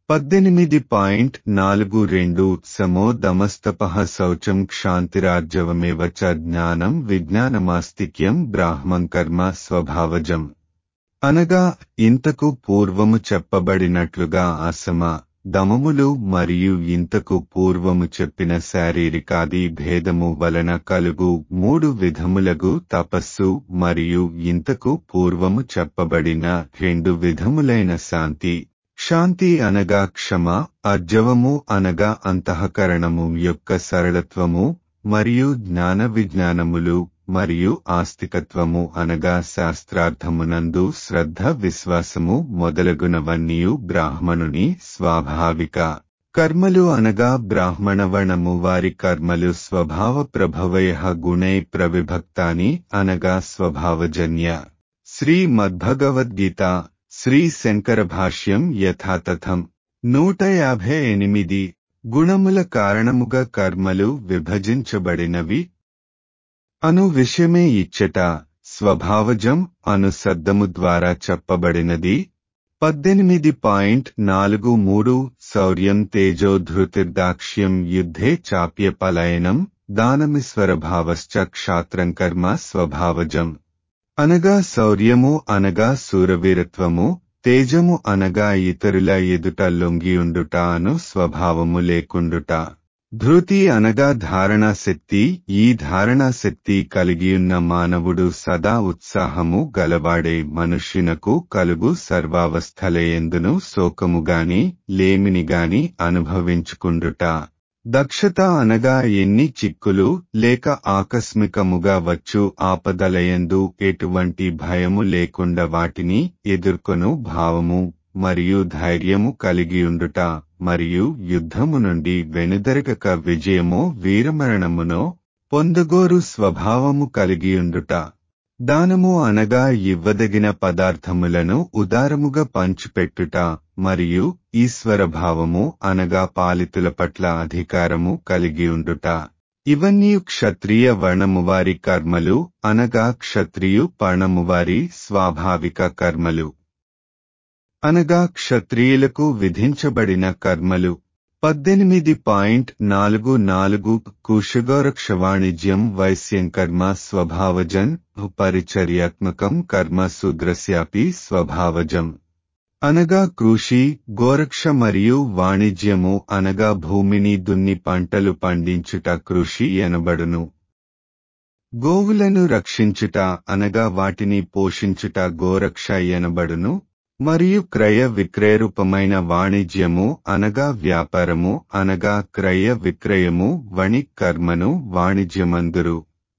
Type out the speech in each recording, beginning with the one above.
పద్దెనిమిది పాయింట్ నాలుగు రెండు సమో దమస్తపః శౌచం క్షాంతిరార్జవమేవ చ జ్ఞానం విజ్ఞానమాస్తిక్యం బ్రాహ్మం కర్మ స్వభావజం అనగా ఇంతకు పూర్వము చెప్పబడినట్లుగా అసమ దమములు మరియు ఇంతకు పూర్వము చెప్పిన శారీరకాది భేదము వలన కలుగు మూడు విధములగు తపస్సు మరియు ఇంతకు పూర్వము చెప్పబడిన రెండు విధములైన శాంతి శాంతి అనగా క్షమ అర్జవము అనగా అంతఃకరణము యొక్క సరళత్వము మరియు జ్ఞాన విజ్ఞానములు మరియు ఆస్తికత్వము అనగా శాస్త్రార్థమునందు శ్రద్ధ విశ్వాసము మొదలగునవన్నీయు బ్రాహ్మణుని స్వాభావిక కర్మలు అనగా బ్రాహ్మణవర్ణము వారి కర్మలు స్వభావ ప్రభవయ గుణై ప్రవిభక్తాని అనగా స్వభావజన్య శ్రీ మద్భగవద్గీత శ్రీ శంకర భాష్యం యథాతథం నూట యాభై ఎనిమిది గుణముల కారణముగా కర్మలు విభజించబడినవి అను విషయమే ఇచ్చట స్వభావజం అను శబ్దము ద్వారా చెప్పబడినది పద్దెనిమిది పాయింట్ నాలుగు మూడు శౌర్యం తేజోధృతిర్దాక్ష్యం యుద్ధే చాప్య పలయనం దానమిశ్వరభావశ్చ క్షాత్రం కర్మ స్వభావజం అనగా శౌర్యము అనగా సూరవీరత్వము తేజము అనగా ఇతరుల ఎదుట లొంగియుండుట అను స్వభావము లేకుండుట ధృతి అనగా ధారణాశక్తి ఈ ధారణాశక్తి కలిగియున్న మానవుడు సదా ఉత్సాహము గలవాడే మనుష్యునకు కలుగు సర్వావస్థలయందును శోకముగాని లేమినిగాని అనుభవించుకుండుట దక్షత అనగా ఎన్ని చిక్కులు లేక ఆకస్మికముగా వచ్చు ఆపదలయందు ఎటువంటి భయము లేకుండా వాటిని ఎదుర్కొను భావము మరియు ధైర్యము కలిగియుండుట మరియు యుద్ధము నుండి వెనుదరగక విజయమో వీరమరణమునో పొందగోరు స్వభావము కలిగియుండుట దానము అనగా ఇవ్వదగిన పదార్థములను ఉదారముగా పంచిపెట్టుట మరియు ఈశ్వరభావము అనగా పాలితుల పట్ల అధికారము కలిగియుండుట ఇవన్నీ క్షత్రియ వర్ణము వారి కర్మలు అనగా క్షత్రియు పర్ణము వారి స్వాభావిక కర్మలు అనగా క్షత్రియులకు విధించబడిన కర్మలు పద్దెనిమిది పాయింట్ నాలుగు నాలుగు కుషగోరక్ష వాణిజ్యం వైశ్యం కర్మ స్వభావజన్ పరిచర్యాత్మకం కర్మ శూద్రస్యాపి స్వభావజం అనగా కృషి గోరక్ష మరియు వాణిజ్యము అనగా భూమిని దున్ని పంటలు పండించుట కృషి ఎనబడును గోవులను రక్షించుట అనగా వాటిని పోషించుట గోరక్ష ఎనబడును మరియు క్రయ విక్రయరూపమైన వాణిజ్యము అనగా వ్యాపారము అనగా క్రయ విక్రయము వణి కర్మను వాణిజ్యమందురు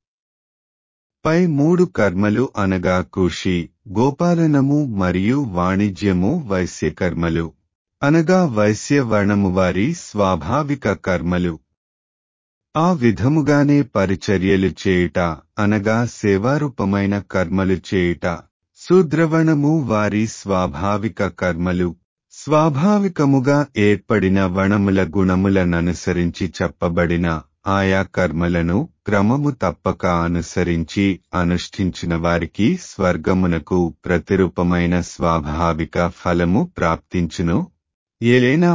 పై మూడు కర్మలు అనగా కృషి గోపాలనము మరియు వాణిజ్యము వైశ్యకర్మలు అనగా వైశ్య వర్ణము వారి స్వాభావిక కర్మలు ఆ విధముగానే పరిచర్యలు చేయుట అనగా సేవారూపమైన కర్మలు చేయుట శూద్రవణము వారి స్వాభావిక కర్మలు స్వాభావికముగా ఏర్పడిన వణముల గుణములననుసరించి చెప్పబడిన ఆయా కర్మలను క్రమము తప్పక అనుసరించి అనుష్ఠించిన వారికి స్వర్గమునకు ప్రతిరూపమైన స్వాభావిక ఫలము ప్రాప్తించును ఏలైనా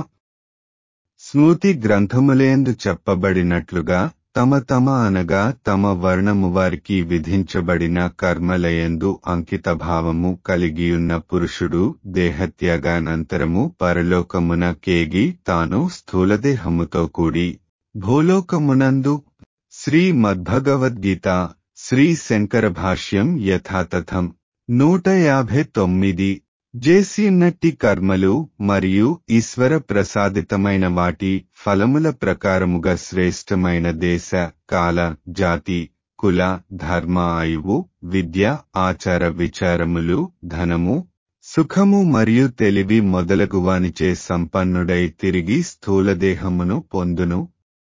స్మృతి గ్రంథములేందు చెప్పబడినట్లుగా తమ తమ అనగా తమ వర్ణము వారికి విధించబడిన కర్మలయందు అంకిత భావము కలిగియున్న పురుషుడు దేహత్యాగానంతరము పరలోకమున కేగి తాను స్థూలదేహముతో కూడి భూలోకమునందు శ్రీ మద్భగవద్గీత శ్రీ శంకర భాష్యం యథాతథం నూట యాభై తొమ్మిది జేసిన్నట్టి కర్మలు మరియు ఈశ్వర ప్రసాదితమైన వాటి ఫలముల ప్రకారముగా శ్రేష్టమైన దేశ కాల జాతి కుల ధర్మ ఆయువు విద్య ఆచార విచారములు ధనము సుఖము మరియు తెలివి మొదలగువానిచే సంపన్నుడై తిరిగి స్థూలదేహమును పొందును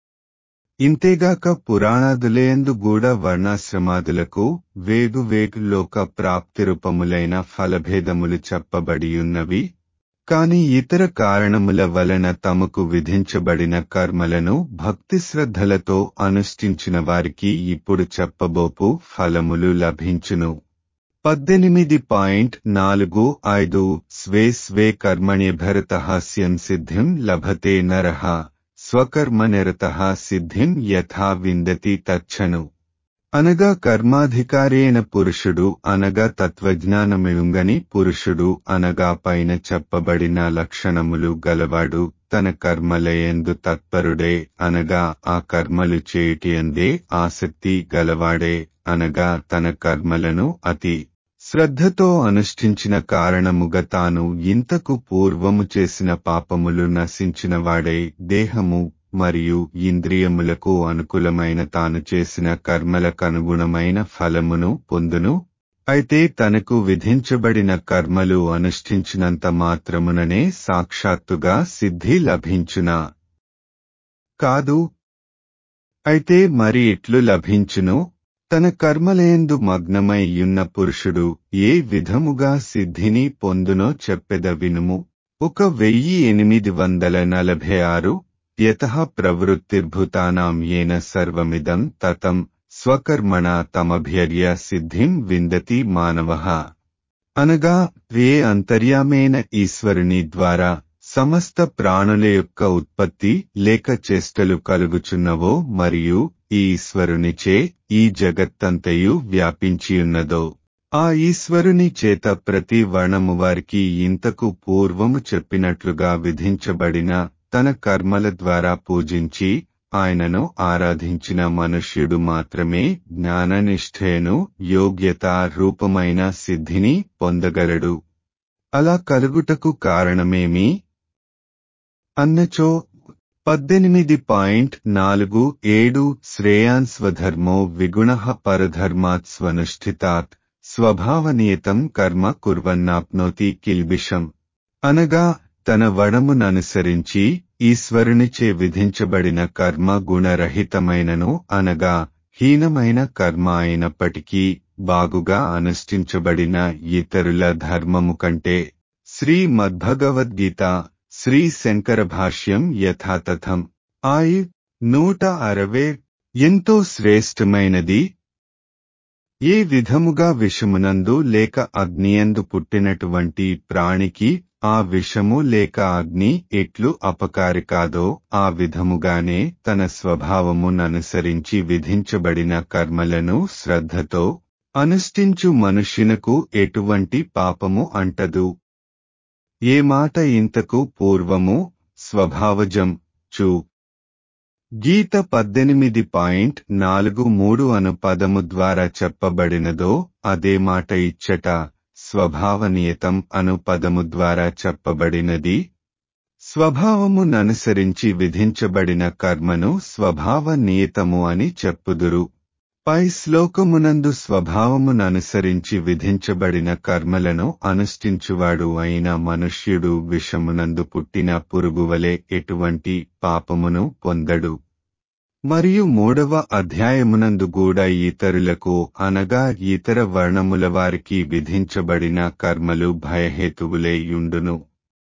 ఇంతేగాక పురాణాదులేందు గూఢ వర్ణాశ్రమాదులకు వేగు వేగు లోక ప్రాప్తి రూపములైన ఫలభేదములు చెప్పబడియున్నవి కాని ఇతర కారణముల వలన తమకు విధించబడిన కర్మలను భక్తి శ్రద్ధలతో అనుష్ఠించిన వారికి ఇప్పుడు చెప్పబోపు ఫలములు లభించును పద్దెనిమిది పాయింట్ నాలుగు ఐదు స్వే స్వే కర్మణ్యభరతహాస్యం సిద్ధిం లభతే నరః స్వకర్మనిరతః సిద్ధిం యథా విందతి తచ్చను అనగా కర్మాధికారేణ పురుషుడు అనగా తత్వజ్ఞానమియుంగని పురుషుడు అనగా పైన చెప్పబడిన లక్షణములు గలవాడు తన కర్మలయందు తత్పరుడే అనగా ఆ కర్మలు చేయుటియందే ఆసక్తి గలవాడే అనగా తన కర్మలను అతి శ్రద్ధతో అనుష్ఠించిన కారణముగా తాను ఇంతకు పూర్వము చేసిన పాపములు నశించినవాడై దేహము మరియు ఇంద్రియములకు అనుకూలమైన తాను చేసిన కర్మలకనుగుణమైన ఫలమును పొందును అయితే తనకు విధించబడిన కర్మలు అనుష్ఠించినంత మాత్రముననే సాక్షాత్తుగా సిద్ధి లభించునా కాదు అయితే మరి ఎట్లు లభించును తన కర్మలేందు మగ్నమై యున్న పురుషుడు ఏ విధముగా సిద్ధిని పొందునో చెప్పెద వినుము ఒక వెయ్యి ఎనిమిది వందల నలభై ఆరు యత ప్రవృత్తిర్భూతానాం ఏన సర్వమిదం తతం స్వకర్మణ తమభ్యర్య సిద్ధిం విందతి మానవ అనగా ఏ అంతర్యామైన ఈశ్వరుని ద్వారా సమస్త ప్రాణుల యొక్క ఉత్పత్తి లేక చేష్టలు కలుగుచున్నవో మరియు ఈ ఈశ్వరునిచే ఈ జగత్తంతయు వ్యాపించియున్నదో ఆ ఈశ్వరుని చేత ప్రతి వర్ణము వారికి ఇంతకు పూర్వము చెప్పినట్లుగా విధించబడిన తన కర్మల ద్వారా పూజించి ఆయనను ఆరాధించిన మనుష్యుడు మాత్రమే జ్ఞాననిష్ఠేను యోగ్యత రూపమైన సిద్ధిని పొందగలడు అలా కలుగుటకు కారణమేమి అన్నచో పద్దెనిమిది పాయింట్ నాలుగు ఏడు శ్రేయాన్ స్వధర్మో విగుణ పరధర్మాత్ స్వనుష్ఠితాత్ స్వభావనియతం కర్మ కుర్వన్నాప్నోతి కిల్బిషం అనగా తన వడముననుసరించి ఈశ్వరునిచే విధించబడిన కర్మ గుణరహితమైనను అనగా హీనమైన కర్మ అయినప్పటికీ బాగుగా అనుష్ఠించబడిన ఇతరుల ధర్మము కంటే శ్రీ మద్భగవద్గీత శ్రీ శంకర భాష్యం యథాతథం ఆయు నూట అరవై ఎంతో శ్రేష్టమైనది ఏ విధముగా విషమునందు లేక అగ్నియందు పుట్టినటువంటి ప్రాణికి ఆ విషము లేక అగ్ని ఎట్లు అపకారి కాదో ఆ విధముగానే తన స్వభావముననుసరించి విధించబడిన కర్మలను శ్రద్ధతో అనుష్ఠించు మనుష్యునకు ఎటువంటి పాపము అంటదు ఏ మాట ఇంతకు పూర్వము స్వభావజం చు గీత పద్దెనిమిది పాయింట్ నాలుగు మూడు అను పదము ద్వారా చెప్పబడినదో అదే మాట ఇచ్చట స్వభావనియతం అను పదము ద్వారా చెప్పబడినది స్వభావముననుసరించి విధించబడిన కర్మను స్వభావ నియతము అని చెప్పుదురు పై శ్లోకమునందు స్వభావముననుసరించి విధించబడిన కర్మలను అనుష్ఠించువాడు అయిన మనుష్యుడు విషమునందు పుట్టిన పురుగువలే ఎటువంటి పాపమును పొందడు మరియు మూడవ అధ్యాయమునందు కూడా ఇతరులకు అనగా ఇతర వర్ణముల వారికి విధించబడిన కర్మలు భయహేతువులే యుండును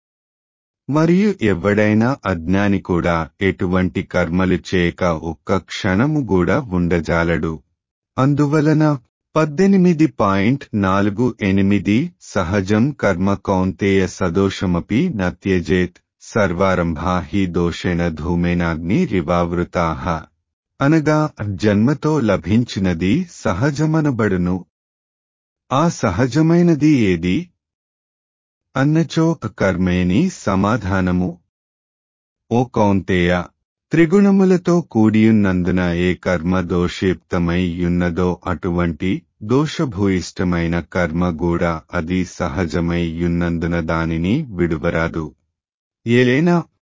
మరియు ఎవడైనా అజ్ఞాని కూడా ఎటువంటి కర్మలు చేయక ఒక్క క్షణము కూడా ఉండజాలడు అందువలన పద్దెనిమిది పాయింట్ నాలుగు ఎనిమిది సహజం కర్మ కౌంతేయ సదోషమపి నత్యజేత్ సర్వారంభా హి దోషేణ ధూమేనాగ్ని రివావృతాహ అనగా జన్మతో లభించినది సహజమనబడును ఆ సహజమైనది ఏది అన్నచో కర్మేని సమాధానము ఓ కౌంతేయ త్రిగుణములతో కూడియున్నందున ఏ కర్మ దోషయుక్తమై యున్నదో అటువంటి దోషభూయిష్టమైన కర్మ కూడా అది సహజమై యున్నందున దానిని విడువరాదు ఏలైనా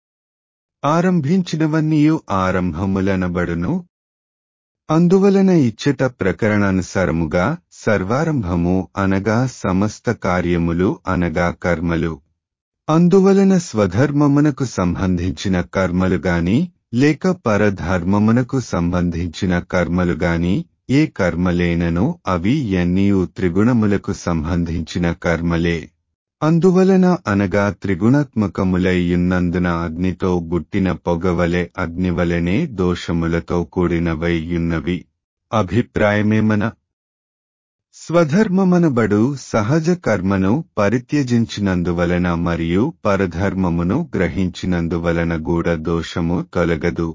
ఆరంభించినవన్నీయు ఆరంభములనబడును అందువలన ఇచ్చట ప్రకరణానుసారముగా సర్వారంభము అనగా సమస్త కార్యములు అనగా కర్మలు అందువలన స్వధర్మమునకు సంబంధించిన కర్మలు గాని లేక పరధర్మమునకు సంబంధించిన కర్మలు గాని ఏ కర్మలేనను అవి ఎన్నీయు త్రిగుణములకు సంబంధించిన కర్మలే అందువలన అనగా త్రిగుణాత్మకములైయున్నందున అగ్నితో బుట్టిన పొగవలె అగ్నివలనే దోషములతో కూడినవైయున్నవి అభిప్రాయమేమన స్వధర్మమనబడు సహజ కర్మను పరిత్యజించినందువలన మరియు పరధర్మమును గ్రహించినందువలన గూఢ దోషము తొలగదు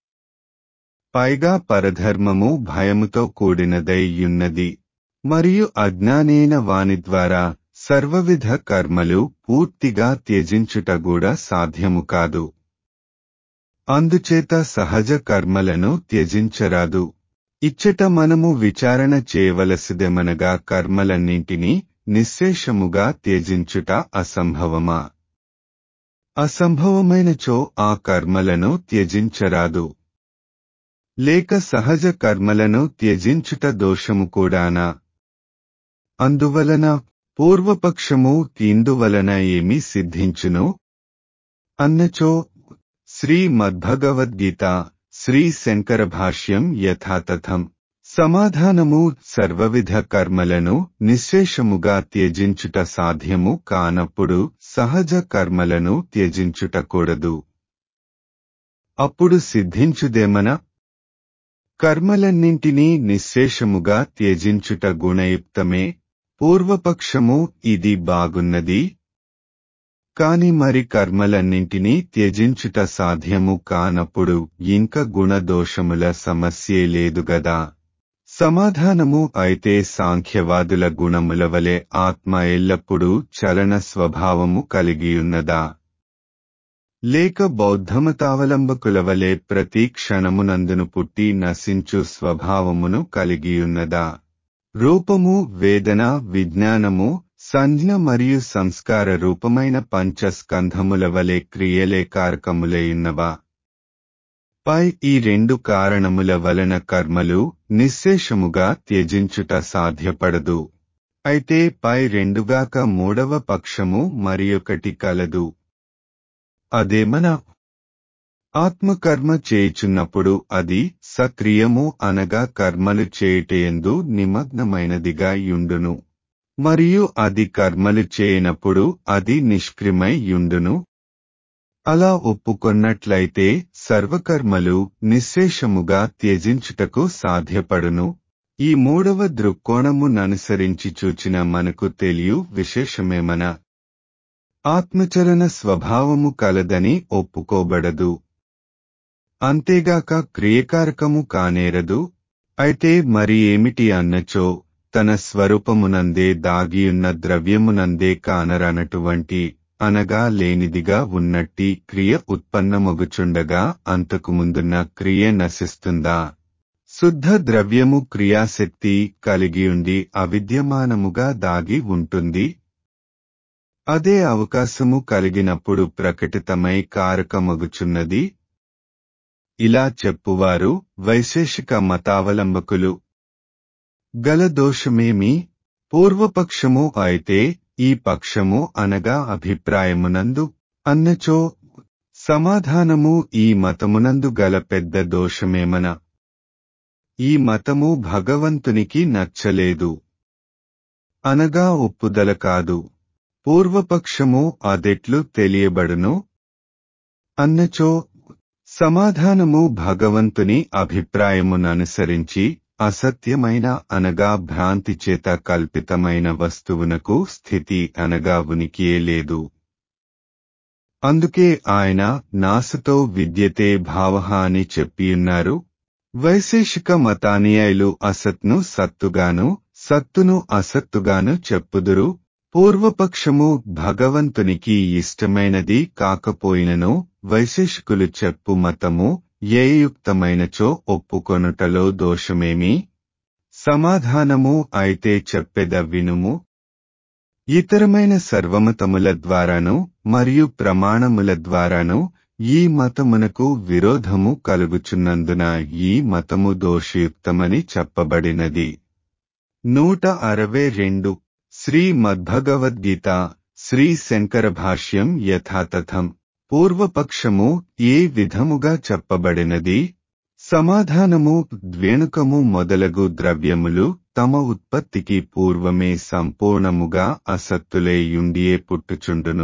పైగా పరధర్మము భయముతో కూడినదై యున్నది మరియు అజ్ఞానేన వాని ద్వారా సర్వవిధ కర్మలు పూర్తిగా త్యజించుట కూడా సాధ్యము కాదు అందుచేత సహజ కర్మలను త్యజించరాదు ఇచ్చట మనము విచారణ చేయవలసిదెమనగా కర్మలన్నింటినీ నిశ్శేషముగా త్యజించుట అసంభవమా అసంభవమైనచో ఆ కర్మలను త్యజించరాదు లేక సహజ కర్మలను త్యజించుట దోషము కూడానా అందువలన పూర్వపక్షము ఇందువలన ఏమి సిద్ధించును అన్నచో శ్రీ మద్భగవద్గీత శ్రీ శంకర భాష్యం యథాతథం సమాధానము సర్వవిధ కర్మలను నిశ్శేషముగా త్యజించుట సాధ్యము కానప్పుడు సహజ కర్మలను త్యజించుటకూడదు అప్పుడు సిద్ధించుదేమన కర్మలన్నింటినీ నిశ్శేషముగా త్యజించుట గుణయుక్తమే పూర్వపక్షము ఇది బాగున్నది కాని మరి కర్మలన్నింటినీ త్యజించుట సాధ్యము కానప్పుడు ఇంక గుణదోషముల సమస్యే లేదుగదా సమాధానము అయితే సాంఖ్యవాదుల గుణముల వలె ఆత్మ ఎల్లప్పుడూ చలన స్వభావము కలిగియున్నదా లేక బౌద్ధమతావలంబకుల వలె ప్రతి క్షణమునందును పుట్టి నశించు స్వభావమును కలిగియున్నదా రూపము వేదన విజ్ఞానము సంజ్ఞ మరియు సంస్కార రూపమైన పంచస్కంధముల వలె క్రియలే కారకములయున్నవా పై ఈ రెండు కారణముల వలన కర్మలు నిశ్శేషముగా త్యజించుట సాధ్యపడదు అయితే పై రెండుగాక మూడవ పక్షము మరియొకటి కలదు అదేమన ఆత్మకర్మ చేయుచున్నప్పుడు అది సక్రియము అనగా కర్మలు చేయుటయందు నిమగ్నమైనదిగా యుండును మరియు అది కర్మలు చేయనప్పుడు అది నిష్క్రిమై యుండును అలా ఒప్పుకొన్నట్లయితే సర్వకర్మలు నిశ్శేషముగా త్యజించుటకు సాధ్యపడును ఈ మూడవ దృక్కోణము ననుసరించి చూచిన మనకు తెలియు విశేషమేమన ఆత్మచలన స్వభావము కలదని ఒప్పుకోబడదు అంతేగాక క్రియకారకము కానేరదు అయితే మరి ఏమిటి అన్నచో తన స్వరూపమునందే దాగియున్న ద్రవ్యమునందే కానరనటువంటి అనగా లేనిదిగా ఉన్నట్టి క్రియ ఉత్పన్నమగుచుండగా అంతకుముందున్న క్రియ నశిస్తుందా శుద్ధ ద్రవ్యము క్రియాశక్తి కలిగియుండి అవిద్యమానముగా దాగి ఉంటుంది అదే అవకాశము కలిగినప్పుడు ప్రకటితమై కారకమగుచున్నది ఇలా చెప్పువారు వైశేషిక మతావలంబకులు గల దోషమేమి పూర్వపక్షము అయితే ఈ పక్షము అనగా అభిప్రాయమునందు అన్నచో సమాధానము ఈ మతమునందు గల పెద్ద దోషమేమన ఈ మతము భగవంతునికి నచ్చలేదు అనగా ఒప్పుదల కాదు పూర్వపక్షము అదెట్లు తెలియబడును అన్నచో సమాధానము భగవంతుని అభిప్రాయముననుసరించి అసత్యమైన అనగా భ్రాంతి చేత కల్పితమైన వస్తువునకు స్థితి అనగా ఉనికియే లేదు అందుకే ఆయన నాసతో విద్యతే భావహ అని చెప్పియున్నారు వైశేషిక మతానియాయులు అసత్ను సత్తుగాను సత్తును అసత్తుగాను చెప్పుదురు పూర్వపక్షము భగవంతునికి ఇష్టమైనది కాకపోయినను వైశేషికులు చెప్పు మతము ఏయుక్తమైనచో ఒప్పుకొనుటలో దోషమేమి సమాధానము అయితే చెప్పెద వినుము ఇతరమైన సర్వమతముల ద్వారాను మరియు ప్రమాణముల ద్వారాను ఈ మతమునకు విరోధము కలుగుచున్నందున ఈ మతము దోషయుక్తమని చెప్పబడినది నూట అరవై రెండు శ్రీ మద్భగవద్గీత శ్రీ శంకర భాష్యం యథాతథం పూర్వపక్షము ఏ విధముగా చెప్పబడినది సమాధానము ద్వేణుకము మొదలగు ద్రవ్యములు తమ ఉత్పత్తికి పూర్వమే సంపూర్ణముగా అసత్తులేయుండియే పుట్టుచుండును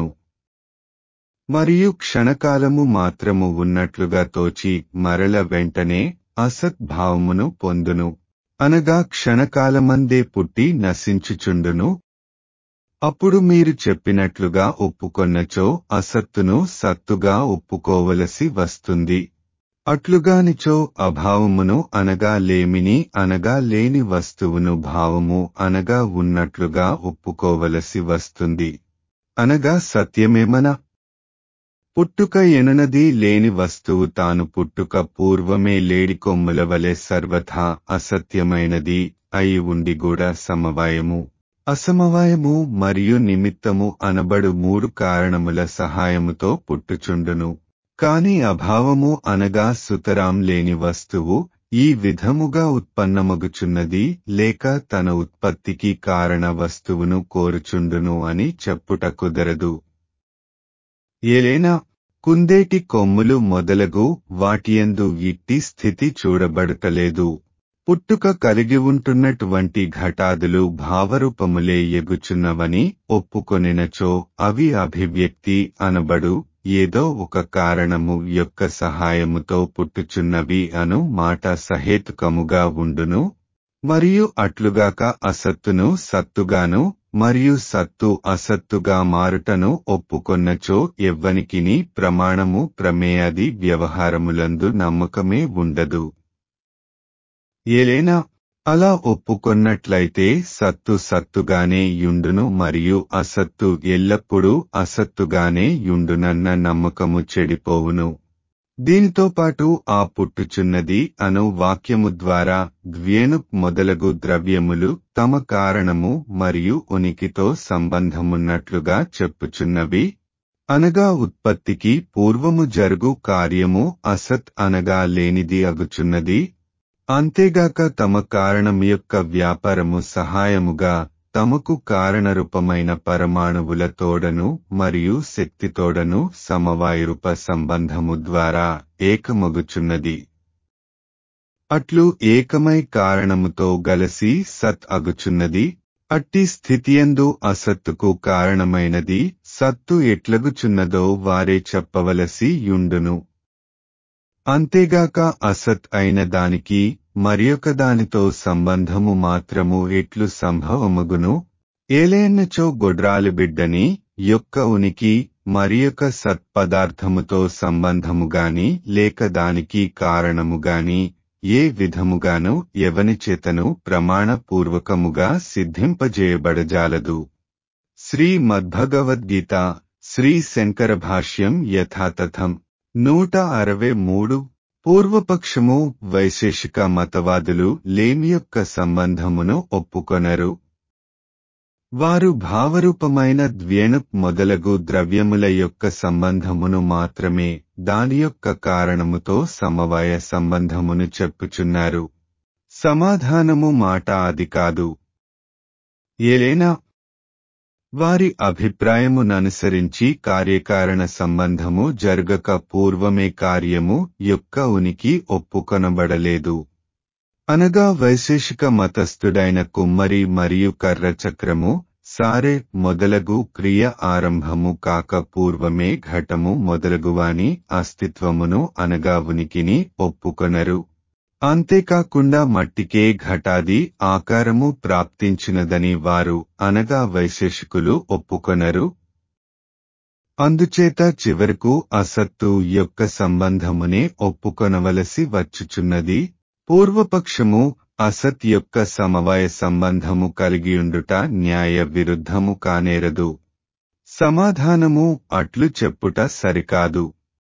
మరియు క్షణకాలము మాత్రము ఉన్నట్లుగా తోచి మరల వెంటనే అసద్భావమును పొందును అనగా క్షణకాలమందే పుట్టి నశించుచుండును అప్పుడు మీరు చెప్పినట్లుగా ఒప్పుకొన్నచో అసత్తును సత్తుగా ఒప్పుకోవలసి వస్తుంది అట్లుగానిచో అభావమును అనగా లేమిని అనగా లేని వస్తువును భావము అనగా ఉన్నట్లుగా ఒప్పుకోవలసి వస్తుంది అనగా సత్యమేమన పుట్టుక ఎనునది లేని వస్తువు తాను పుట్టుక పూర్వమే లేడి కొమ్ముల వలె సర్వథా అసత్యమైనది అయి ఉండి కూడా సమవాయము అసమవాయము మరియు నిమిత్తము అనబడు మూడు కారణముల సహాయముతో పుట్టుచుండును కాని అభావము అనగా సుతరాం లేని వస్తువు ఈ విధముగా ఉత్పన్నమగుచున్నది లేక తన ఉత్పత్తికి కారణ వస్తువును కోరుచుండును అని చెప్పుట కుదరదు ఏలైనా కుందేటి కొమ్ములు మొదలగు వాటియందు ఇట్టి స్థితి చూడబడతలేదు పుట్టుక కలిగి ఉంటున్నటువంటి ఘటాదులు భావరూపములే ఎగుచున్నవని ఒప్పుకొనినచో అవి అభివ్యక్తి అనబడు ఏదో ఒక కారణము యొక్క సహాయముతో పుట్టుచున్నవి అను మాట సహేతుకముగా ఉండును మరియు అట్లుగాక అసత్తును సత్తుగాను మరియు సత్తు అసత్తుగా మారుటను ఒప్పుకొన్నచో ఎవ్వనికిని ప్రమాణము ప్రమేయాది వ్యవహారములందు నమ్మకమే ఉండదు ఏలైనా అలా ఒప్పుకొన్నట్లయితే సత్తు సత్తుగానే యుండును మరియు అసత్తు ఎల్లప్పుడూ అసత్తుగానే యుండునన్న నమ్మకము చెడిపోవును దీనితో పాటు ఆ పుట్టుచున్నది అను వాక్యము ద్వారా ద్వ్యేను మొదలగు ద్రవ్యములు తమ కారణము మరియు ఉనికితో సంబంధమున్నట్లుగా చెప్పుచున్నవి అనగా ఉత్పత్తికి పూర్వము జరుగు కార్యము అసత్ అనగా లేనిది అగుచున్నది అంతేగాక తమ కారణం యొక్క వ్యాపారము సహాయముగా తమకు కారణరూపమైన పరమాణువుల తోడను మరియు శక్తితోడను సమవాయురూప సంబంధము ద్వారా ఏకమగుచున్నది అట్లు ఏకమై కారణముతో గలసి సత్ అగుచున్నది అట్టి స్థితియందు అసత్తుకు కారణమైనది సత్తు ఎట్లగుచున్నదో వారే చెప్పవలసి యుండును అంతేగాక అసత్ అయిన దానికి మరియొక దానితో సంబంధము మాత్రము ఎట్లు సంభవమగును ఏలేన్నచో గొడ్రాలి బిడ్డని యొక్క ఉనికి మరియొక సత్పదార్థముతో సంబంధముగాని లేక దానికి కారణముగాని ఏ విధముగాను ఎవని చేతను ప్రమాణపూర్వకముగా సిద్ధింపజేయబడజాలదు శ్రీ మద్భగవద్గీత శ్రీ శంకర భాష్యం యథాతథం నూట అరవై మూడు పూర్వపక్షము వైశేషిక మతవాదులు లేమి యొక్క సంబంధమును ఒప్పుకొనరు వారు భావరూపమైన ద్వ్యేను మొదలగు ద్రవ్యముల యొక్క సంబంధమును మాత్రమే దాని యొక్క కారణముతో సమవాయ సంబంధమును చెప్పుచున్నారు సమాధానము మాట అది కాదు ఏలైనా వారి అభిప్రాయముననుసరించి కార్యకారణ సంబంధము జరగక పూర్వమే కార్యము యొక్క ఉనికి ఒప్పుకొనబడలేదు అనగా వైశేషిక మతస్థుడైన కుమ్మరి మరియు కర్ర చక్రము సారె మొదలగు క్రియ ఆరంభము కాక పూర్వమే ఘటము మొదలగువాని అస్తిత్వమును అనగా ఉనికిని ఒప్పుకొనరు అంతేకాకుండా మట్టికే ఘటాది ఆకారము ప్రాప్తించినదని వారు అనగా వైశేషికులు ఒప్పుకొనరు అందుచేత చివరకు అసత్తు యొక్క సంబంధమునే ఒప్పుకొనవలసి వచ్చుచున్నది పూర్వపక్షము అసత్ యొక్క సమవాయ సంబంధము కలిగియుండుట న్యాయ విరుద్ధము కానేరదు సమాధానము అట్లు చెప్పుట సరికాదు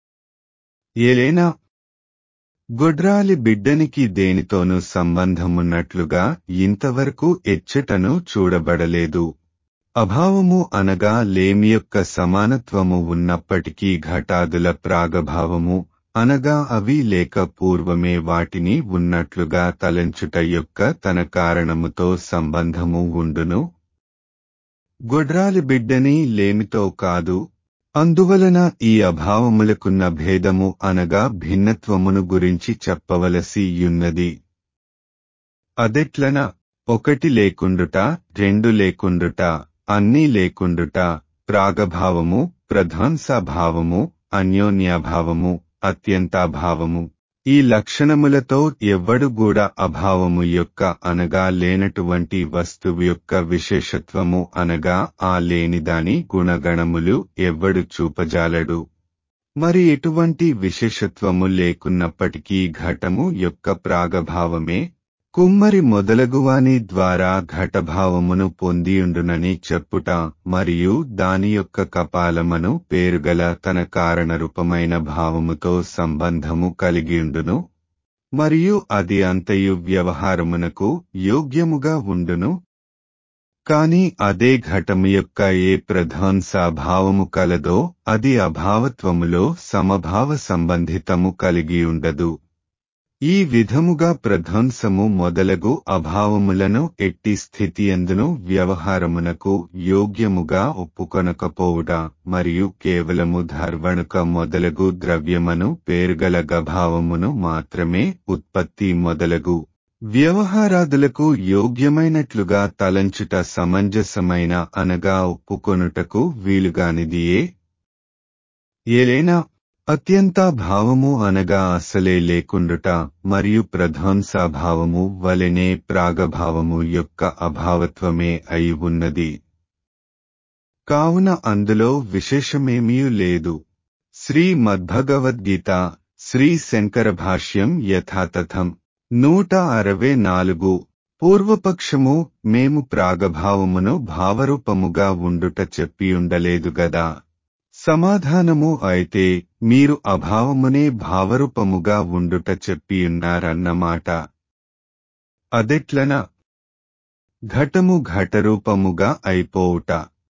ఏలైనా గొడ్రాలి బిడ్డనికి దేనితోనూ సంబంధమున్నట్లుగా ఇంతవరకు ఎచ్చటను చూడబడలేదు అభావము అనగా లేమి యొక్క సమానత్వము ఉన్నప్పటికీ ఘటాదుల ప్రాగభావము అనగా అవి లేక పూర్వమే వాటిని ఉన్నట్లుగా తలంచుట యొక్క తన కారణముతో సంబంధము ఉండును గొడ్రాలి బిడ్డని లేమితో కాదు అందువలన ఈ అభావములకున్న భేదము అనగా భిన్నత్వమును గురించి చెప్పవలసి యున్నది అదెట్లన ఒకటి లేకుండుట రెండు లేకుండుట అన్నీ లేకుండుట ప్రాగభావము ప్రధ్వంసభావము అన్యోన్యాభావము అత్యంతాభావము ఈ లక్షణములతో ఎవ్వడు కూడా అభావము యొక్క అనగా లేనటువంటి వస్తువు యొక్క విశేషత్వము అనగా ఆ లేనిదాని గుణగణములు ఎవ్వడు చూపజాలడు మరి ఎటువంటి విశేషత్వము లేకున్నప్పటికీ ఘటము యొక్క ప్రాగభావమే కుమ్మరి మొదలగువాని ద్వారా ఘటభావమును పొందియుండునని చెప్పుట మరియు దాని యొక్క కపాలమను పేరుగల తన కారణరూపమైన భావముతో సంబంధము కలిగియుండును మరియు అది అంతయు వ్యవహారమునకు యోగ్యముగా ఉండును కాని అదే ఘటము యొక్క ఏ ప్రధాన్సాభావము కలదో అది అభావత్వములో సమభావ సంబంధితము కలిగియుండదు ఈ విధముగా ప్రధ్వంసము మొదలగు అభావములను ఎట్టి స్థితియందును వ్యవహారమునకు యోగ్యముగా ఒప్పుకొనకపోవుట మరియు కేవలము ధర్వణుక మొదలగు ద్రవ్యమను పేరుగల గభావమును మాత్రమే ఉత్పత్తి మొదలగు వ్యవహారాదులకు యోగ్యమైనట్లుగా తలంచుట సమంజసమైన అనగా ఒప్పుకొనుటకు వీలుగానిదియే ఏలైనా అత్యంత భావము అనగా అసలే లేకుండుట మరియు ప్రధ్వంసాభావము వలెనే ప్రాగభావము యొక్క అభావత్వమే అయి ఉన్నది కావున అందులో విశేషమేమీ లేదు శ్రీ మద్భగవద్గీత శ్రీ శంకర భాష్యం యథాతథం నూట అరవై నాలుగు పూర్వపక్షము మేము ప్రాగభావమును భావరూపముగా ఉండుట చెప్పియుండలేదు గదా సమాధానము అయితే మీరు అభావమునే భావరూపముగా ఉండుట చెప్పియున్నారన్నమాట అదెట్లన ఘటము ఘటరూపముగా అయిపోవుట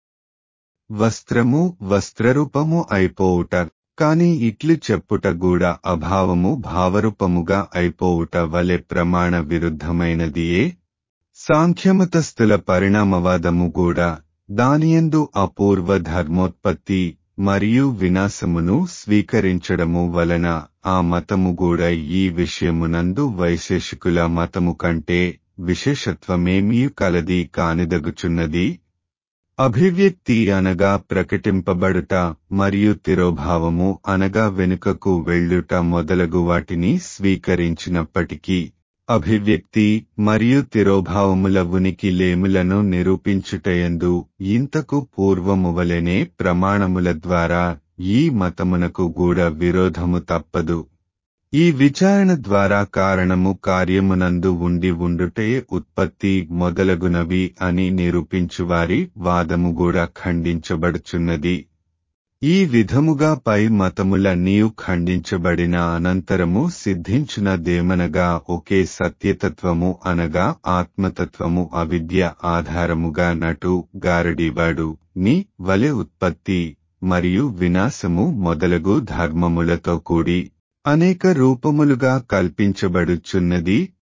వస్త్రము వస్త్రరూపము అయిపోవుట కాని ఇట్లు చెప్పుట కూడా అభావము భావరూపముగా అయిపోవుట వలె ప్రమాణ విరుద్ధమైనదియే సాంఖ్యమతస్థుల పరిణామవాదము కూడా దానియందు అపూర్వ ధర్మోత్పత్తి మరియు వినాశమును స్వీకరించడము వలన ఆ మతము కూడా ఈ విషయమునందు వైశేషికుల మతము కంటే విశేషత్వమేమీ కలది కానిదగుచున్నది అభివ్యక్తి అనగా ప్రకటింపబడుట మరియు తిరోభావము అనగా వెనుకకు వెళ్ళుట మొదలగు వాటిని స్వీకరించినప్పటికీ అభివ్యక్తి మరియు తిరోభావముల ఉనికి లేములను నిరూపించుటయందు ఇంతకు పూర్వమువలెనే ప్రమాణముల ద్వారా ఈ మతమునకు కూడా విరోధము తప్పదు ఈ విచారణ ద్వారా కారణము కార్యమునందు ఉండి ఉండుటే ఉత్పత్తి మొదలగునవి అని నిరూపించువారి వాదము కూడా ఖండించబడుచున్నది ఈ విధముగా పై మతములన్నీయు ఖండించబడిన అనంతరము సిద్ధించిన దేమనగా ఒకే సత్యతత్వము అనగా ఆత్మతత్వము అవిద్య ఆధారముగా నటు గారడివాడు ని వలె ఉత్పత్తి మరియు వినాశము మొదలగు ధర్మములతో కూడి అనేక రూపములుగా కల్పించబడుచున్నది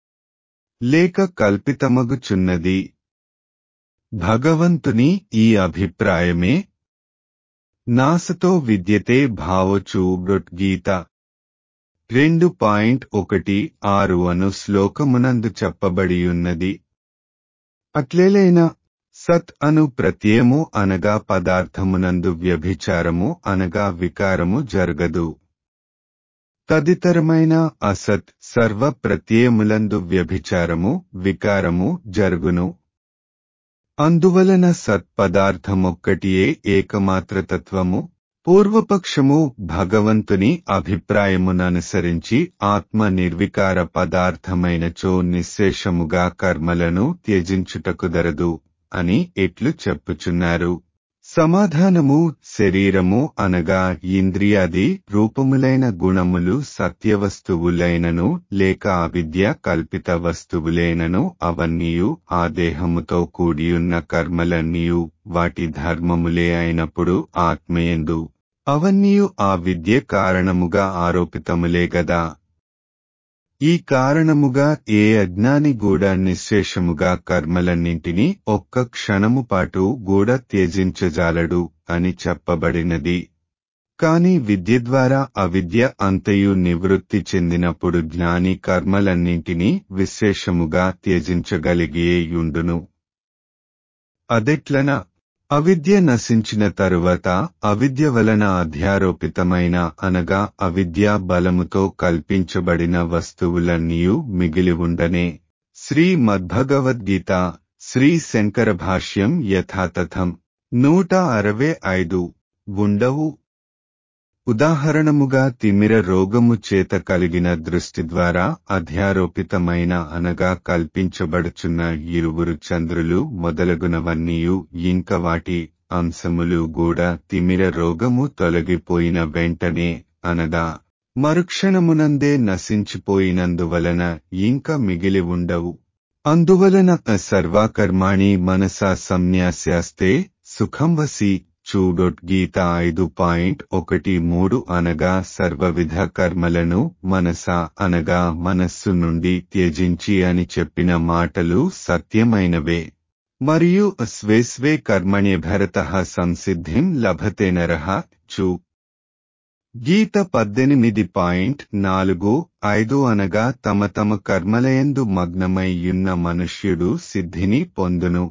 లేక కల్పితమగుచున్నది భగవంతుని ఈ అభిప్రాయమే నాసతో విద్యతే భావచూబ్రొట్ గీత రెండు పాయింట్ ఒకటి ఆరు అను శ్లోకమునందు చెప్పబడియున్నది అట్లేలైనా సత్ అను ప్రత్యయము అనగా పదార్థమునందు వ్యభిచారము అనగా వికారము జరగదు తదితరమైన అసత్ సర్వ ప్రత్యయములందు వ్యభిచారము వికారము జరుగును అందువలన సత్పదార్థమొక్కటియే ఏకమాత్రతత్వము పూర్వపక్షము భగవంతుని అభిప్రాయముననుసరించి ఆత్మ నిర్వికార పదార్థమైనచో నిశ్శేషముగా కర్మలను త్యజించుటకుదరదు అని ఎట్లు చెప్పుచున్నారు సమాధానము శరీరము అనగా ఇంద్రియాది రూపములైన గుణములు సత్యవస్తువులైనను లేక అవిద్య కల్పిత వస్తువులైనను అవన్నీయు ఆ దేహముతో కూడియున్న కర్మలన్నీయు వాటి ధర్మములే అయినప్పుడు ఆత్మయందు అవన్నీయు ఆ విద్య కారణముగా ఆరోపితములే గదా ఈ కారణముగా ఏ అజ్ఞాని కూడా నిశ్శేషముగా కర్మలన్నింటినీ ఒక్క క్షణము పాటు కూడా త్యజించజాలడు అని చెప్పబడినది కాని విద్య ద్వారా అవిద్య అంతయు నివృత్తి చెందినప్పుడు జ్ఞాని కర్మలన్నింటినీ విశేషముగా త్యజించగలిగియేయుండును అదెట్లన అవిద్య నశించిన తరువాత అవిద్య వలన అధ్యారోపితమైన అనగా అవిద్యా బలముతో కల్పించబడిన వస్తువులన్నీయు మిగిలి ఉండనే శ్రీ మద్భగవద్గీత శ్రీ శంకర భాష్యం యథాతథం నూట అరవై ఐదు ఉండవు ఉదాహరణముగా తిమిర రోగము చేత కలిగిన దృష్టి ద్వారా అధ్యారోపితమైన అనగా కల్పించబడుచున్న ఇరువురు చంద్రులు మొదలగునవన్నీయు ఇంక వాటి అంశములు కూడా తిమిర రోగము తొలగిపోయిన వెంటనే అనగా మరుక్షణమునందే నశించిపోయినందువలన ఇంక మిగిలి ఉండవు అందువలన సర్వాకర్మాణి మనసా సంన్యాస్యాస్తే సుఖం వసి చూడొట్ గీత ఐదు పాయింట్ ఒకటి మూడు అనగా సర్వవిధ కర్మలను మనస అనగా మనస్సు నుండి త్యజించి అని చెప్పిన మాటలు సత్యమైనవే మరియు స్వేస్వే కర్మణ్యభరత సంసిద్ధిం లభతే నరః చు గీత పద్దెనిమిది పాయింట్ నాలుగు ఐదు అనగా తమ తమ కర్మలయందు మగ్నమై యున్న మనుష్యుడు సిద్ధిని పొందును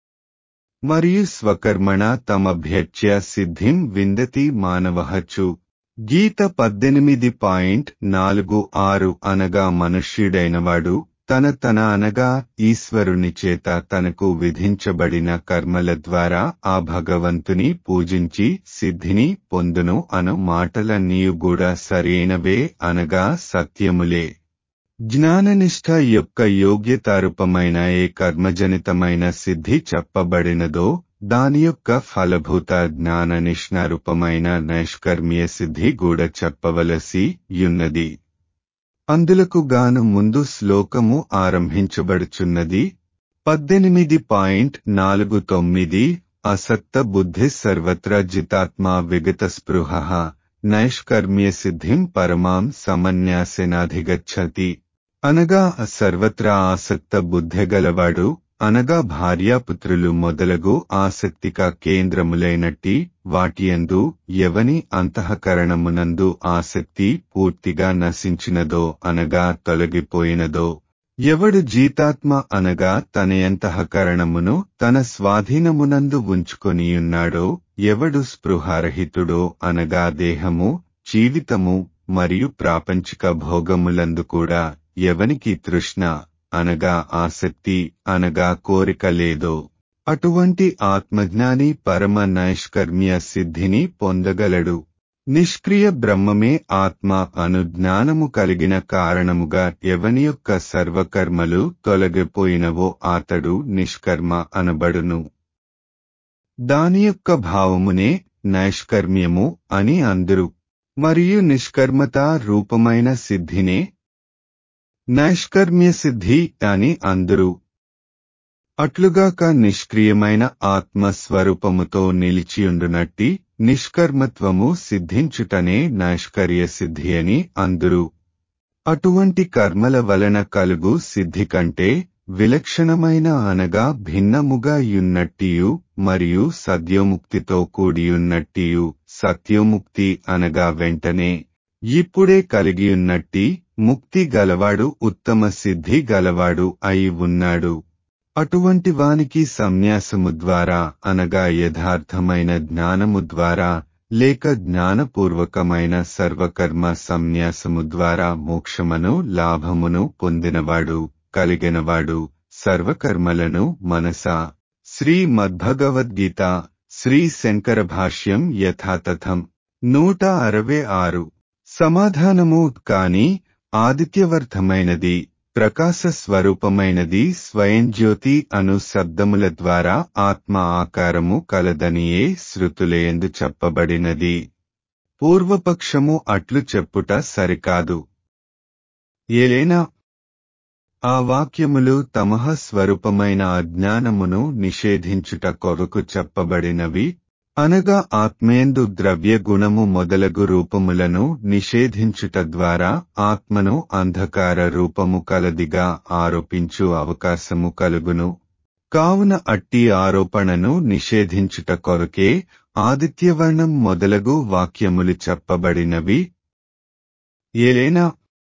మరియు స్వకర్మణ తమభ్యర్చ్య సిద్ధిం విందతి మానవహచు గీత పద్దెనిమిది పాయింట్ నాలుగు ఆరు అనగా మనుష్యుడైనవాడు తన తన అనగా ఈశ్వరుని చేత తనకు విధించబడిన కర్మల ద్వారా ఆ భగవంతుని పూజించి సిద్ధిని పొందును అను మాటలన్నీయు కూడా సరైనవే అనగా సత్యములే జ్ఞాననిష్ట యొక్క యోగ్యతారూపమైన ఏ కర్మజనితమైన సిద్ధి చెప్పబడినదో దాని యొక్క ఫలభూత జ్ఞాననిష్ణారూపమైన నైష్కర్మ్య సిద్ధి కూడా చెప్పవలసి యున్నది అందులకు గాను ముందు శ్లోకము ఆరంభించబడుచున్నది పద్దెనిమిది పాయింట్ నాలుగు తొమ్మిది అసక్త బుద్ధి సర్వత్ర జితాత్మా విగత స్పృహ నైష్కర్మ్య సిద్ధిం పరమాం సమన్యాసేనాధిగచ్చతి అనగా సర్వత్రా ఆసక్త బుద్ధెగలవాడు అనగా భార్యాపుత్రులు మొదలగు ఆసక్తిక కేంద్రములైనట్టి వాటియందు ఎవని అంతఃకరణమునందు ఆసక్తి పూర్తిగా నశించినదో అనగా తొలగిపోయినదో ఎవడు జీతాత్మ అనగా తన అంతఃకరణమును తన స్వాధీనమునందు ఉంచుకొనియున్నాడో ఎవడు స్పృహారహితుడో అనగా దేహము జీవితము మరియు ప్రాపంచిక భోగములందు కూడా ఎవనికి తృష్ణ అనగా ఆసక్తి అనగా కోరిక లేదో అటువంటి ఆత్మజ్ఞాని పరమ నైష్కర్మ్య సిద్ధిని పొందగలడు నిష్క్రియ బ్రహ్మమే ఆత్మ అను జ్ఞానము కలిగిన కారణముగా ఎవని యొక్క సర్వకర్మలు తొలగిపోయినవో అతడు నిష్కర్మ అనబడును దాని యొక్క భావమునే నైష్కర్మ్యము అని అందరు మరియు నిష్కర్మత రూపమైన సిద్ధినే నైష్కర్మ్య సిద్ధి అని అందరు అట్లుగాక నిష్క్రియమైన ఆత్మస్వరూపముతో నిలిచియుండునట్టి నిష్కర్మత్వము సిద్ధించుటనే నైష్కర్య సిద్ధి అని అందురు అటువంటి కర్మల వలన కలుగు సిద్ధి కంటే విలక్షణమైన అనగా భిన్నముగా యున్నట్టియు మరియు సద్యోముక్తితో కూడియున్నట్టియు సత్యోముక్తి అనగా వెంటనే ఇప్పుడే కలిగియున్నట్టి ముక్తి గలవాడు ఉత్తమ సిద్ధి గలవాడు అయి ఉన్నాడు అటువంటి వానికి సన్యాసము ద్వారా అనగా యథార్థమైన జ్ఞానము ద్వారా లేక జ్ఞానపూర్వకమైన సర్వకర్మ సన్యాసము ద్వారా మోక్షమును లాభమును పొందినవాడు కలిగినవాడు సర్వకర్మలను మనస శ్రీ మద్భగవద్గీత శ్రీ శంకర భాష్యం యథాతథం నూట అరవై ఆరు సమాధానము కాని ఆదిత్యవర్ధమైనది ప్రకాశ స్వరూపమైనది స్వయం జ్యోతి అను శబ్దముల ద్వారా ఆత్మ ఆకారము కలదనియే శృతులేందు చెప్పబడినది పూర్వపక్షము అట్లు చెప్పుట సరికాదు ఏలైనా ఆ వాక్యములు తమహ స్వరూపమైన అజ్ఞానమును నిషేధించుట కొరకు చెప్పబడినవి అనగా ఆత్మేందు ద్రవ్య గుణము మొదలగు రూపములను నిషేధించుట ద్వారా ఆత్మను అంధకార రూపము కలదిగా ఆరోపించు అవకాశము కలుగును కావున అట్టి ఆరోపణను నిషేధించుట కొరకే ఆదిత్యవర్ణం మొదలగు వాక్యములు చెప్పబడినవి ఏలైనా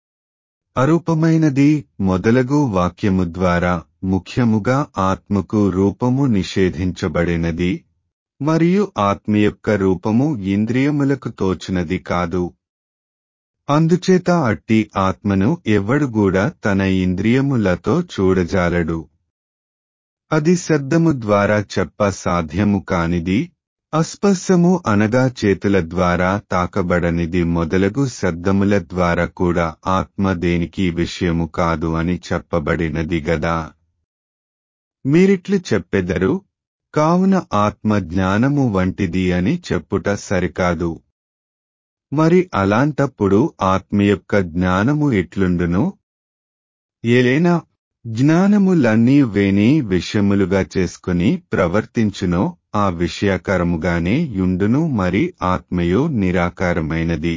అరూపమైనది మొదలగు వాక్యము ద్వారా ముఖ్యముగా ఆత్మకు రూపము నిషేధించబడినది మరియు ఆత్మ యొక్క రూపము ఇంద్రియములకు తోచినది కాదు అందుచేత అట్టి ఆత్మను ఎవడు కూడా తన ఇంద్రియములతో చూడజాలడు అది శబ్దము ద్వారా చెప్ప సాధ్యము కానిది అస్పర్శము అనగా చేతుల ద్వారా తాకబడనిది మొదలగు శబ్దముల ద్వారా కూడా ఆత్మ దేనికి విషయము కాదు అని చెప్పబడినది గదా మీరిట్లు చెప్పెదరు కావున ఆత్మ జ్ఞానము వంటిది అని చెప్పుట సరికాదు మరి అలాంటప్పుడు ఆత్మ యొక్క జ్ఞానము ఎట్లుండును ఏలైనా జ్ఞానములన్నీ వేని విషయములుగా చేసుకుని ప్రవర్తించునో ఆ విషయాకరముగానే యుండును మరి ఆత్మయో నిరాకారమైనది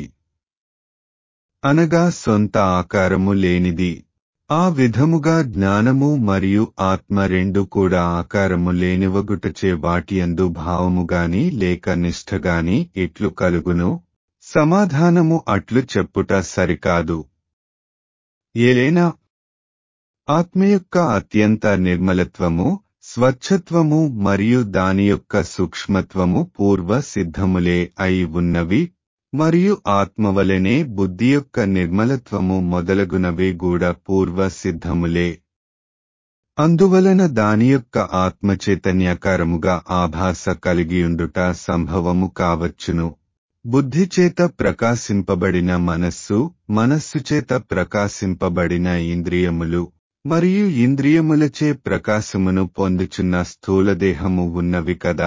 అనగా సొంత ఆకారము లేనిది ఆ విధముగా జ్ఞానము మరియు ఆత్మ రెండు కూడా ఆకారము లేనివగుటచే వాటియందు భావముగాని లేక నిష్ఠగాని ఎట్లు కలుగును సమాధానము అట్లు చెప్పుట సరికాదు ఏలైనా ఆత్మ యొక్క అత్యంత నిర్మలత్వము స్వచ్ఛత్వము మరియు దాని యొక్క సూక్ష్మత్వము పూర్వ సిద్ధములే అయి ఉన్నవి మరియు ఆత్మవలనే బుద్ధి యొక్క నిర్మలత్వము మొదలగునవే కూడా పూర్వ సిద్ధములే అందువలన దాని యొక్క ఆత్మ చైతన్యాకారముగా ఆభాస కలిగియుండుట సంభవము కావచ్చును బుద్ధి చేత ప్రకాశింపబడిన మనస్సు మనస్సు చేత ప్రకాశింపబడిన ఇంద్రియములు మరియు ఇంద్రియములచే ప్రకాశమును పొందుచున్న స్థూలదేహము ఉన్నవి కదా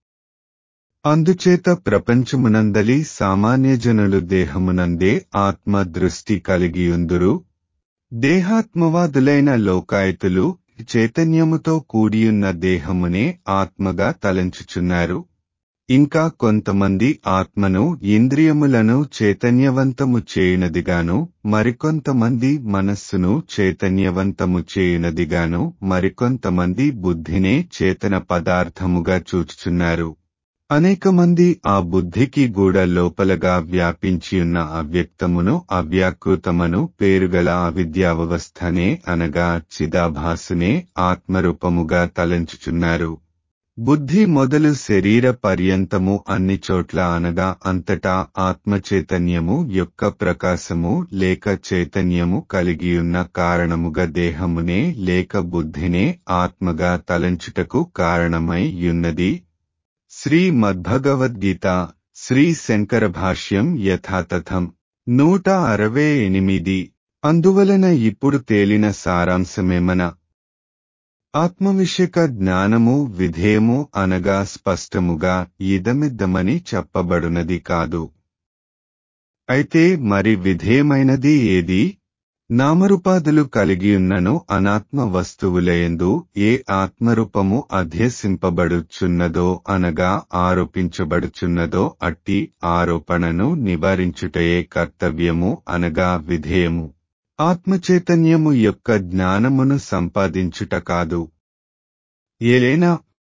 అందుచేత ప్రపంచమునందలి సామాన్య జనులు దేహమునందే ఆత్మ దృష్టి కలిగియుందురు దేహాత్మవాదులైన లోకాయతులు చైతన్యముతో కూడియున్న దేహమునే ఆత్మగా తలంచుచున్నారు ఇంకా కొంతమంది ఆత్మను ఇంద్రియములను చైతన్యవంతము చేయునదిగాను మరికొంతమంది మనస్సును చైతన్యవంతము చేయునదిగాను మరికొంతమంది బుద్ధినే చేతన పదార్థముగా చూచుచున్నారు అనేక మంది ఆ బుద్ధికి గూడ లోపలగా వ్యాపించియున్న అవ్యక్తమును అవ్యాకృతమను పేరుగల అవిద్యావస్థనే అనగా చిదాభాసునే ఆత్మరూపముగా తలంచుచున్నారు బుద్ధి మొదలు శరీర పర్యంతము అన్ని చోట్ల అనగా అంతటా ఆత్మచైతన్యము యొక్క ప్రకాశము లేక చైతన్యము కలిగియున్న కారణముగా దేహమునే లేక బుద్ధినే ఆత్మగా తలంచుటకు కారణమై యున్నది శ్రీ మద్భగవద్గీత శ్రీ శంకర భాష్యం యథాతథం నూట అరవై ఎనిమిది అందువలన ఇప్పుడు తేలిన సారాంశమేమన ఆత్మవిషయక జ్ఞానము విధేయము అనగా స్పష్టముగా ఇదమిద్దమని చెప్పబడునది కాదు అయితే మరి విధేయమైనది ఏది నామరూపాదులు కలిగియున్నను అనాత్మ వస్తువులయందు ఏ ఆత్మరూపము అధ్యసింపబడుచున్నదో అనగా ఆరోపించబడుచున్నదో అట్టి ఆరోపణను నివారించుటయే కర్తవ్యము అనగా విధేయము ఆత్మచైతన్యము యొక్క జ్ఞానమును సంపాదించుట కాదు ఏలైనా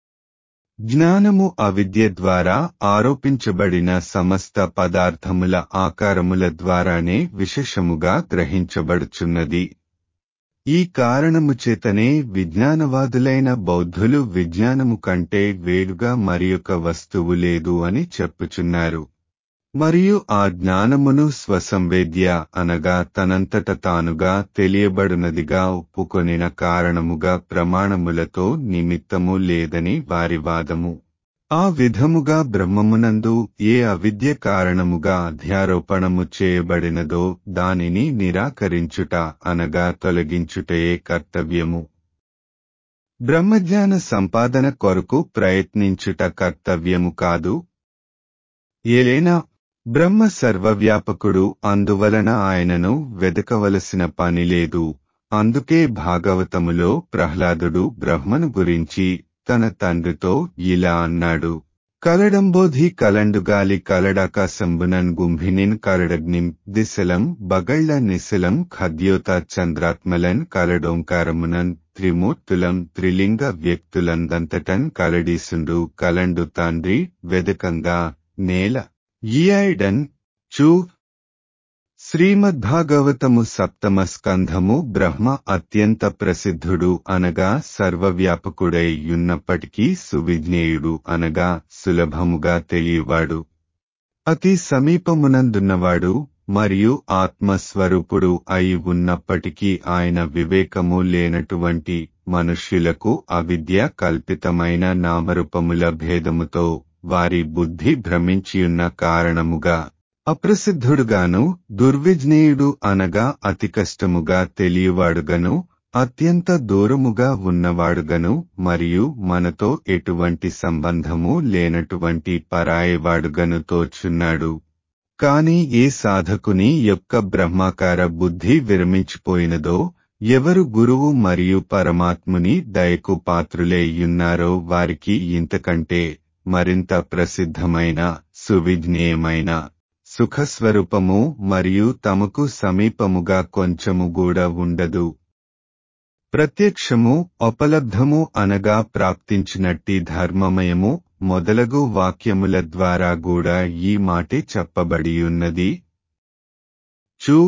జ్ఞానము అవిద్య ద్వారా ఆరోపించబడిన సమస్త పదార్థముల ఆకారముల ద్వారానే విశేషముగా గ్రహించబడుచున్నది ఈ కారణము చేతనే విజ్ఞానవాదులైన బౌద్ధులు విజ్ఞానము కంటే వేడుగా మరియొక వస్తువు లేదు అని చెప్పుచున్నారు మరియు ఆ జ్ఞానమును స్వసంవేద్య అనగా తనంతట తానుగా తెలియబడునదిగా ఒప్పుకొనిన కారణముగా ప్రమాణములతో నిమిత్తము లేదని వారి వాదము ఆ విధముగా బ్రహ్మమునందు ఏ అవిద్య కారణముగా అధ్యారోపణము చేయబడినదో దానిని నిరాకరించుట అనగా తొలగించుటయే కర్తవ్యము బ్రహ్మజ్ఞాన సంపాదన కొరకు ప్రయత్నించుట కర్తవ్యము కాదు ఏలైనా బ్రహ్మ సర్వవ్యాపకుడు అందువలన ఆయనను వెదకవలసిన పని లేదు అందుకే భాగవతములో ప్రహ్లాదుడు బ్రహ్మను గురించి తన తండ్రితో ఇలా అన్నాడు కలడంబోధి కలండుగాలి కలడాకాశంబునన్ గుంభినిన్ కరడగ్నిం దిశలం బగళ్ల నిశలం ఖద్యోత చంద్రాత్మలన్ కలడోంకారమునన్ త్రిమూర్తులం త్రిలింగ వ్యక్తులందంతటన్ కలడీసుండు కలండు తండ్రి వెదకంగా నేల ఈయడన్ చూ శ్రీమద్భాగవతము సప్తమ స్కంధము బ్రహ్మ అత్యంత ప్రసిద్ధుడు అనగా సర్వవ్యాపకుడై యున్నప్పటికీ సువిజ్ఞేయుడు అనగా సులభముగా తెలియవాడు అతి సమీపమునందున్నవాడు మరియు ఆత్మస్వరూపుడు అయి ఉన్నప్పటికీ ఆయన వివేకము లేనటువంటి మనుష్యులకు అవిద్య కల్పితమైన నామరూపముల భేదముతో వారి బుద్ధి భ్రమించియున్న కారణముగా అప్రసిద్ధుడుగాను దుర్విజ్ఞేయుడు అనగా అతి కష్టముగా తెలియవాడుగను అత్యంత దూరముగా ఉన్నవాడుగను మరియు మనతో ఎటువంటి సంబంధము లేనటువంటి పరాయవాడుగను తోచున్నాడు కాని ఏ సాధకుని యొక్క బ్రహ్మాకార బుద్ధి విరమించిపోయినదో ఎవరు గురువు మరియు పరమాత్ముని దయకు పాత్రులేయున్నారో వారికి ఇంతకంటే మరింత ప్రసిద్ధమైన సువిజ్ఞేయమైన సుఖస్వరూపము మరియు తమకు సమీపముగా కొంచెము కూడా ఉండదు ప్రత్యక్షము ఉపలబ్ధము అనగా ప్రాప్తించినట్టి ధర్మమయము మొదలగు వాక్యముల ద్వారా కూడా ఈ మాటే చెప్పబడియున్నది చూ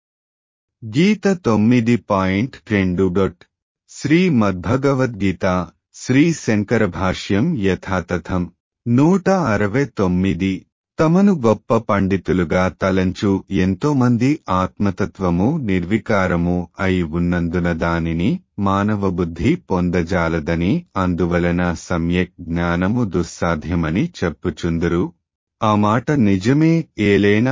గీత తొమ్మిది పాయింట్ రెండు డొట్ శ్రీ మద్భగవద్గీత శ్రీ శంకర భాష్యం యథాతథం నూట అరవై తొమ్మిది తమను గొప్ప పండితులుగా తలంచు ఎంతో మంది ఆత్మతత్వము నిర్వికారము అయి ఉన్నందున దానిని మానవ బుద్ధి పొందజాలదని అందువలన సమ్యక్ జ్ఞానము దుస్సాధ్యమని చెప్పుచుందురు ఆ మాట నిజమే ఏలేన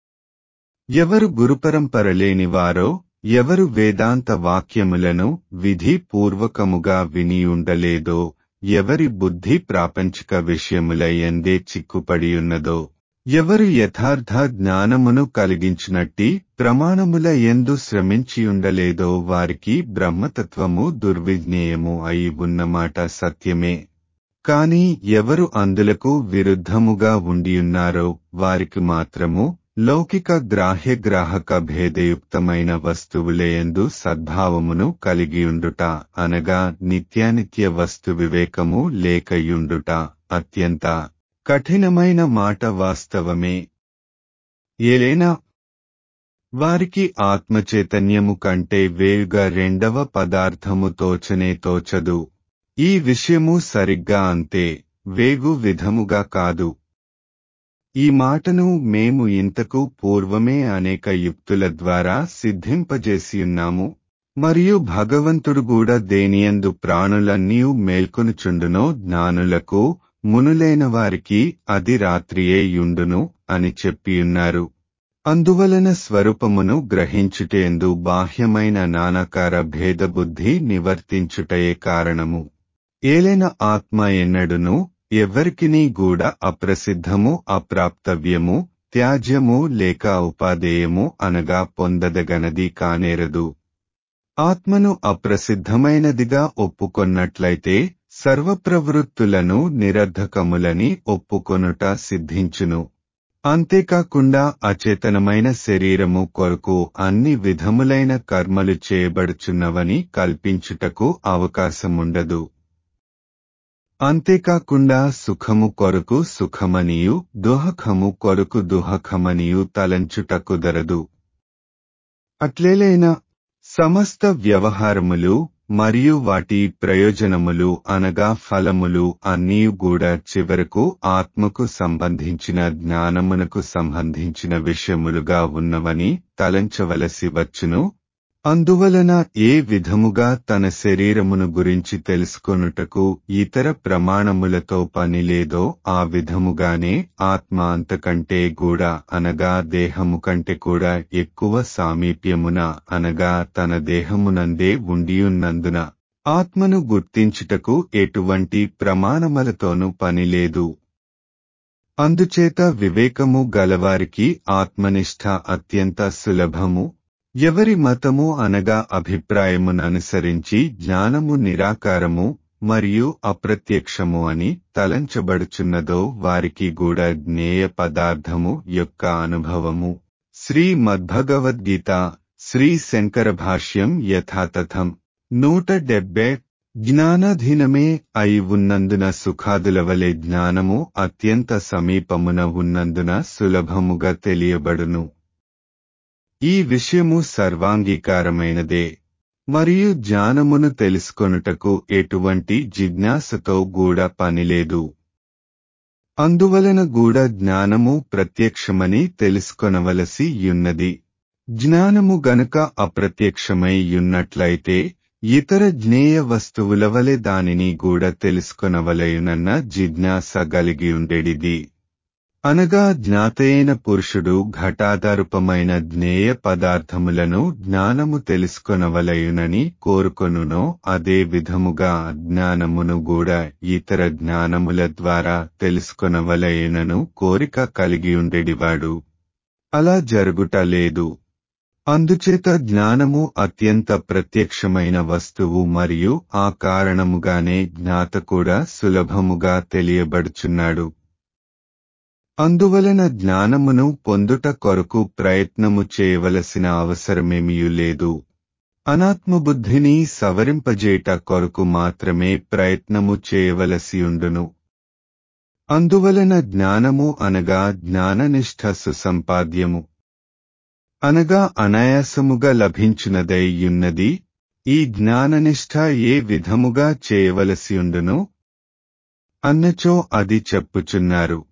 ఎవరు గురుపరంపరలేని వారో ఎవరు వేదాంత వాక్యములను విధి పూర్వకముగా వినియుండలేదో ఎవరి బుద్ధి ప్రాపంచిక విషయముల ఎందే చిక్కుపడియున్నదో ఎవరు యథార్థ జ్ఞానమును కలిగించినట్టి ప్రమాణముల ఎందు శ్రమించియుండలేదో వారికి బ్రహ్మతత్వము దుర్విజ్ఞేయము అయి ఉన్నమాట సత్యమే కాని ఎవరు అందులకు విరుద్ధముగా ఉండియున్నారో వారికి మాత్రము లౌకిక గ్రాహ్య గ్రాహక భేదయుక్తమైన వస్తువులయందు సద్భావమును కలిగియుండుట అనగా నిత్యానిత్య వస్తు వివేకము లేకయుండుట అత్యంత కఠినమైన మాట వాస్తవమే ఏలైనా వారికి ఆత్మచైతన్యము కంటే వేయుగా రెండవ పదార్థము తోచనే తోచదు ఈ విషయము సరిగ్గా అంతే వేగు విధముగా కాదు ఈ మాటను మేము ఇంతకు పూర్వమే అనేక యుక్తుల ద్వారా సిద్ధింపజేసియున్నాము మరియు భగవంతుడు కూడా దేనియందు ప్రాణులన్నీ మేల్కొనుచుండునో జ్ఞానులకు మునులైన వారికి అది రాత్రియే యుండును అని చెప్పియున్నారు అందువలన స్వరూపమును గ్రహించుటేందు బాహ్యమైన నానాకార భేదబుద్ధి నివర్తించుటయే కారణము ఏలైన ఆత్మ ఎన్నడును ఎవ్వరికినీ గూడ అప్రసిద్ధము అప్రాప్తవ్యము త్యాజ్యము లేక ఉపాదేయము అనగా పొందదగనది కానేరదు ఆత్మను అప్రసిద్ధమైనదిగా ఒప్పుకొన్నట్లయితే సర్వప్రవృత్తులను నిరర్ధకములని ఒప్పుకొనుట సిద్ధించును అంతేకాకుండా అచేతనమైన శరీరము కొరకు అన్ని విధములైన కర్మలు చేయబడుచున్నవని కల్పించుటకు అవకాశముండదు అంతేకాకుండా సుఖము కొరకు సుఖమనియు దుహఖము కొరకు దుహఖమనియు తలంచుట కుదరదు అట్లేలైనా సమస్త వ్యవహారములు మరియు వాటి ప్రయోజనములు అనగా ఫలములు అన్నీ కూడా చివరకు ఆత్మకు సంబంధించిన జ్ఞానమునకు సంబంధించిన విషయములుగా ఉన్నవని తలంచవలసి వచ్చును అందువలన ఏ విధముగా తన శరీరమును గురించి తెలుసుకొనుటకు ఇతర ప్రమాణములతో పని లేదో ఆ విధముగానే ఆత్మ అంతకంటే కూడా అనగా దేహము కంటే కూడా ఎక్కువ సామీప్యమున అనగా తన దేహమునందే ఉండియున్నందున ఆత్మను గుర్తించుటకు ఎటువంటి ప్రమాణములతోనూ పని లేదు అందుచేత వివేకము గలవారికి ఆత్మనిష్ట అత్యంత సులభము ఎవరి మతము అనగా అభిప్రాయముననుసరించి జ్ఞానము నిరాకారము మరియు అప్రత్యక్షము అని తలంచబడుచున్నదో వారికి కూడా జ్ఞేయ పదార్థము యొక్క అనుభవము శ్రీ మద్భగవద్గీత శ్రీ శంకర భాష్యం యథాతథం నూట డెబ్బై జ్ఞానాధీనమే అయి ఉన్నందున సుఖాదుల వలె జ్ఞానము అత్యంత సమీపమున ఉన్నందున సులభముగా తెలియబడును ఈ విషయము సర్వాంగీకారమైనదే మరియు జ్ఞానమును తెలుసుకొనుటకు ఎటువంటి జిజ్ఞాసతో గూడ పనిలేదు అందువలన గూడ జ్ఞానము ప్రత్యక్షమని తెలుసుకొనవలసి యున్నది జ్ఞానము గనుక అప్రత్యక్షమై యున్నట్లయితే ఇతర జ్ఞేయ వస్తువుల వలె దానిని గూడ తెలుసుకొనవలయునన్న జిజ్ఞాస గలిగియుండెడిది అనగా జ్ఞాతయైన పురుషుడు ఘటాధారూపమైన జ్ఞేయ పదార్థములను జ్ఞానము తెలుసుకొనవలయునని కోరుకొనునో అదే విధముగా అజ్ఞానమును కూడా ఇతర జ్ఞానముల ద్వారా తెలుసుకొనవలయునను కోరిక కలిగియుండెడివాడు అలా జరుగుట లేదు అందుచేత జ్ఞానము అత్యంత ప్రత్యక్షమైన వస్తువు మరియు ఆ కారణముగానే జ్ఞాత కూడా సులభముగా తెలియబడుచున్నాడు అందువలన జ్ఞానమును పొందుట కొరకు ప్రయత్నము చేయవలసిన అవసరమేమియూ లేదు అనాత్మబుద్ధిని సవరింపజేట కొరకు మాత్రమే ప్రయత్నము చేయవలసియుండును అందువలన జ్ఞానము అనగా జ్ఞాననిష్ట సుసంపాద్యము అనగా అనాయాసముగా లభించునదై యున్నది ఈ జ్ఞాననిష్ట ఏ విధముగా చేయవలసియుండును అన్నచో అది చెప్పుచున్నారు